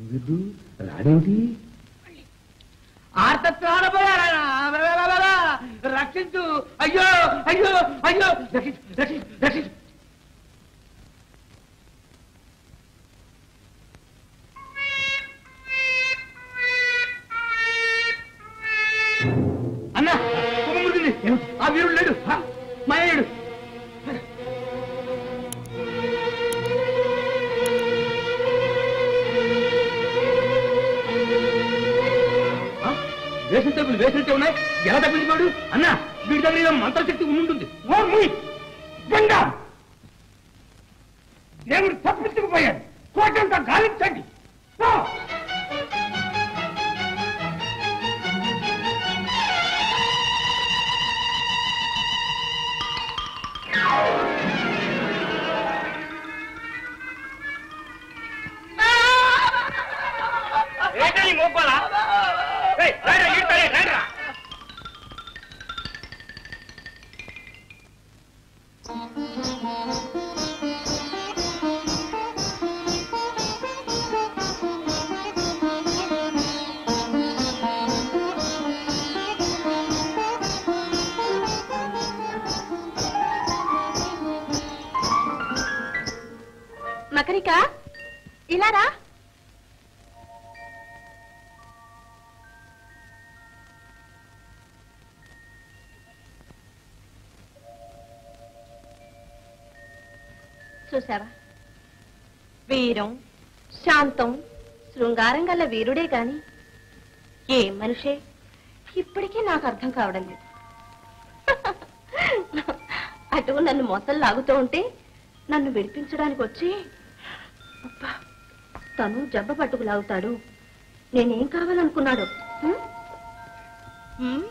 గంగిద్దు రాడేమిటి రక్షించు అయ్యో అయ్యో అయ్యో రక్షించు రక్షించు రక్షించు అన్న కుమ్మూరుతుంది ఆ వీరుడు లేడు ఆ, మాయడు వేసిన తప్పులు వేసినట్టే ఉన్నాయి ఎలా తప్పించుకోడు అన్న వీడి దగ్గర ఏదో మంత్రశక్తి ఉండుంటుంది ఓ ముయ్ గంగా దేవుడు తప్పించుకుపోయాడు కోటంతా గాలించండి పో. ఏంటని మోపాలా ఏయ్, రండ్రా, ఈడ్తాలే, రండ్రా. మకరిక ఇలా రా చూసావా వీరం శాంతం శృంగారం గల వీరుడే కాని ఏ మనిషే ఇప్పటికీ నాకు అర్థం కావడం లేదు అటు నన్ను మొసలు లాగుతూ ఉంటే నన్ను విడిపించడానికి వచ్చి అబ్బా, తను జబ్బ పట్టుకు లాగుతాడు నేనేం కావాలనుకున్నాడు హ్మ్? హ్మ్?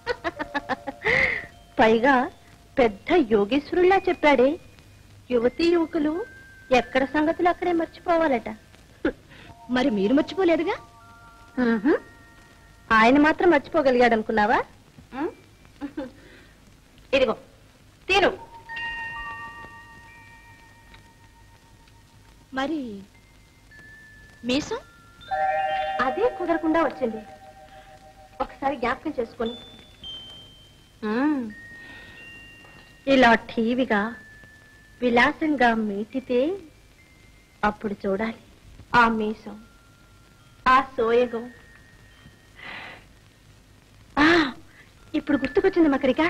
పైగా పెద్ద యోగేశ్వరుల్లా చెప్పాడే యువతీ యువకులు ఎక్కడ సంగతులు అక్కడే మర్చిపోవాలట మరి మీరు మర్చిపోలేదుగా ఆయన మాత్రం మర్చిపోగలిగాడు అనుకున్నావా హ్మ్? ఇదిగో తీరు మరి మీసం అదే కుదరకుండా వచ్చింది ఒకసారి జ్ఞాపకం చేసుకొని మ్మ్. ఇలా టీవీగా విలాసంగా మీటితే అప్పుడు చూడాలి ఆ మీసం ఆ సోయగం ఆ, ఇప్పుడు గుర్తుకొచ్చింది మకరిక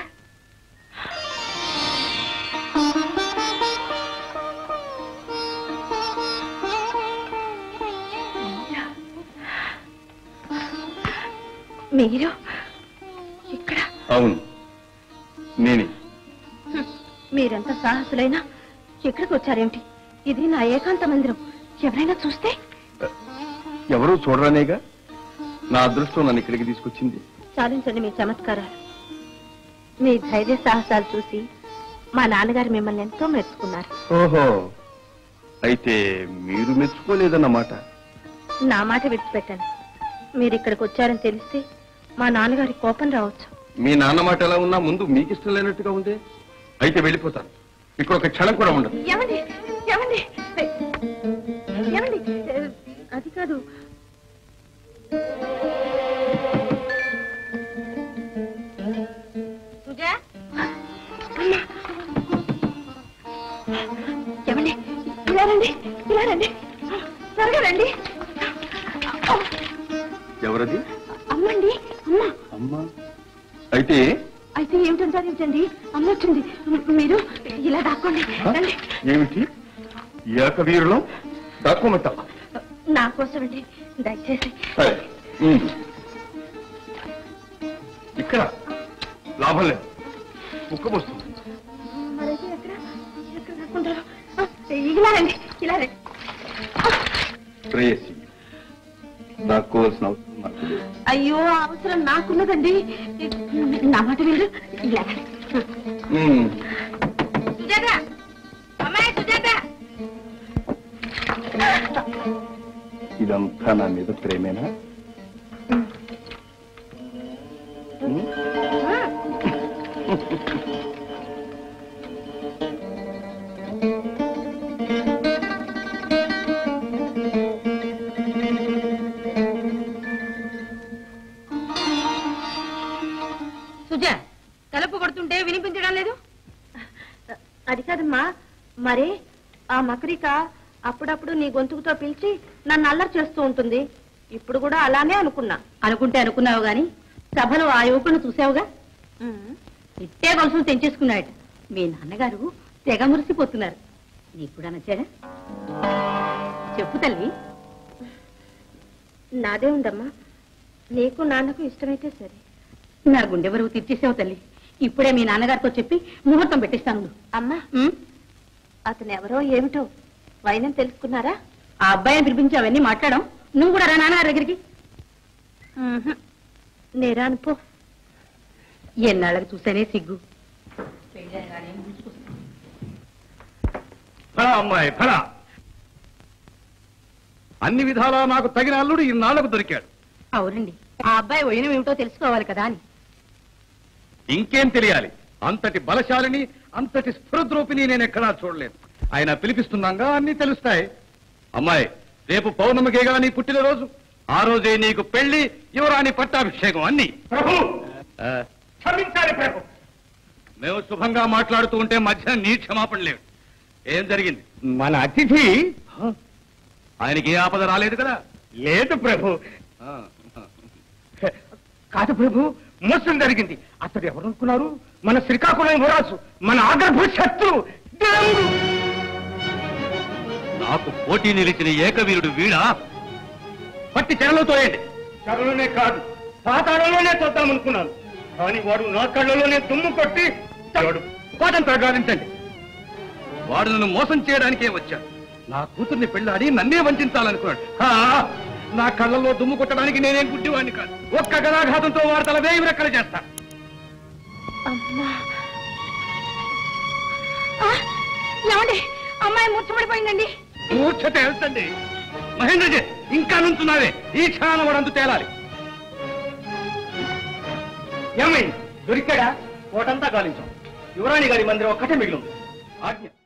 మీరు ఇక్కడ అవును నేనే హ్మ్. మీరెంత సాహసులైనా ఇక్కడికి వచ్చారేమిటి ఇది నా ఏకాంత మందిరం ఎవరైనా చూస్తే ఎవరూ చూడరానేగా నా అదృష్టం నన్ను ఇక్కడికి తీసుకొచ్చింది చాలించండి మీ చమత్కారాలు మీ ధైర్య సాహసాలు చూసి మా నాన్నగారు మిమ్మల్ని ఎంతో మెచ్చుకున్నారు ఓహో అయితే మీరు మెచ్చుకోలేదన్నమాట నా మాట విడిచిపెట్టండి మీరు ఇక్కడికి వచ్చారని తెలిస్తే మా నాన్నగారి కోపం రావచ్చు మీ నాన్న మాట ఎలా ఉన్నా ముందు మీకు ఇష్టం లేనట్టుగా ఉంది అయితే వెళ్ళిపోతాను ఇక్కడ ఒక క్షణం కూడా ఉండదు ఏమండి ఏమండి ఏమండి అది కాదు సుజా ఏమండి ఇలా రండి ఇలా రండి త్వరగా రండి ఎవరది అమ్మండి అమ్మ అమ్మా అయితే అయితే ఏమిటని సాధించండి అమ్మ వచ్చింది మీరు ఇలా దాక్కోండి రండి ఏమిటి ఏకవీరులో దాక్కోమంటావా నా కోసం అండి దయచేసి సరే ఉమ్. ఇక్కడ లాభం లేదు ఉక్కబోస్తుంది మరైతే ఎక్కడ ఎక్కడ దాక్కుంటారు ఆ, ఇలా రండి ఇలా రండి ప్రేయసి దాక్కోవాల్సిన అవసరం నాకు లేదు అయ్యో ఆ అవసరం నాకున్నదండి నా మాట వీళ్ళు ఇలా రండి. ఉమ్. సుజాత అమ్మాయి సుజాత ఇదంతా నా మీద ప్రేమేనా ఉమ్. కదమ్మా మరి ఆ మకరిక అప్పుడప్పుడు నీ గొంతుకుతో పిలిచి నన్ను అల్లరి చేస్తూ ఉంటుంది ఇప్పుడు కూడా అలానే అనుకున్నా అనుకుంటే అనుకున్నావు గాని సభలో ఆ యువకుని చూసావుగా ఇట్టే గొలుసులు తెంచేసుకున్నాడట మీ నాన్నగారు తెగ మురిసిపోతున్నారు నీకు కూడా నచ్చాడా చెప్పు తల్లి నాదే ఉందమ్మా నీకు నాన్నకు ఇష్టమైతే సరే నా గుండె బరువు తీర్చేసావు తల్లి ఇప్పుడే మీ నాన్నగారితో చెప్పి ముహూర్తం పెట్టిస్తాను అమ్మా అతను ఎవరో ఏమిటో వైనం తెలుసుకున్నారా ఆ అబ్బాయిని పిలిపించి అవన్నీ మాట్లాడడం నువ్వు కూడా రా నాన్నగారి దగ్గరికి నేరాను పో ఎన్నాళ్ళకి చూసానే సిగ్గు ఫలా అమ్మాయి ఫలా అన్ని విధాలా నాకు తగిన అల్లుడు ఇన్నాళ్లకు దొరికాడు అవునండి ఆ అబ్బాయి ఒయినం ఏమిటో తెలుసుకోవాలి కదా అని ఇంకేం తెలియాలి అంతటి బలశాలిని అంతటి స్ఫురద్రూపిని నేను ఎక్కడా చూడలేదు ఆయన పిలిపిస్తున్నాగా అన్ని తెలుస్తాయి అమ్మాయి రేపు పౌర్ణమికేగా నీ పుట్టినరోజు ఆ రోజే నీకు పెళ్లి యువరాణి పట్టాభిషేకం అన్ని ప్రభు ఆ, క్షమించాలి ప్రభు మేము శుభంగా మాట్లాడుతూ ఉంటే మధ్య నీ క్షమాపణ లేవు ఏం జరిగింది మన అతిథి ఆయనకి ఏ ఆపద రాలేదు కదా లేదు ప్రభు ఆ, కాదు ప్రభు మోసం జరిగింది అతడు ఎవరనుకున్నారు మన శ్రీకాకుళం యువరాజు మన ఆగర్భ శత్రు దేవుడు నాకు పోటీ నిలిచిన ఏకవీరుడు వీడా పట్టి చెరలో తోయండి చదువులోనే కాదు పాతాళంలోనే చూద్దామనుకున్నాను కానీ వాడు నా కళ్ళలోనే దుమ్ము కొట్టి వాడు కోటను ప్రగాలించండి వాడు నన్ను మోసం చేయడానికే వచ్చాడు నా కూతుర్ని పెళ్ళాడి నన్నే వంచాలనుకున్నాడు హా, నా కళ్ళల్లో దుమ్ము కొట్టడానికి నేనేం గుడ్డివాడిని కాదు ఒక్క గదాఘాతంతో వాడు తల వేయి రెక్కలు చేస్తా అమ్మా ఏమండి అమ్మాయి ముచ్చబడిపోయిందండి మూర్ఛ తేల్చండి మహేంద్రజీ ఇంకా నుంచున్నావే ఈ క్షణాన వాడంతు తేలాలి ఏమైంది దొరికాడా కోటంతా గాలించాం యువరాణి గారి మందిరం ఒక్కటే మిగిలింది ఆజ్ఞ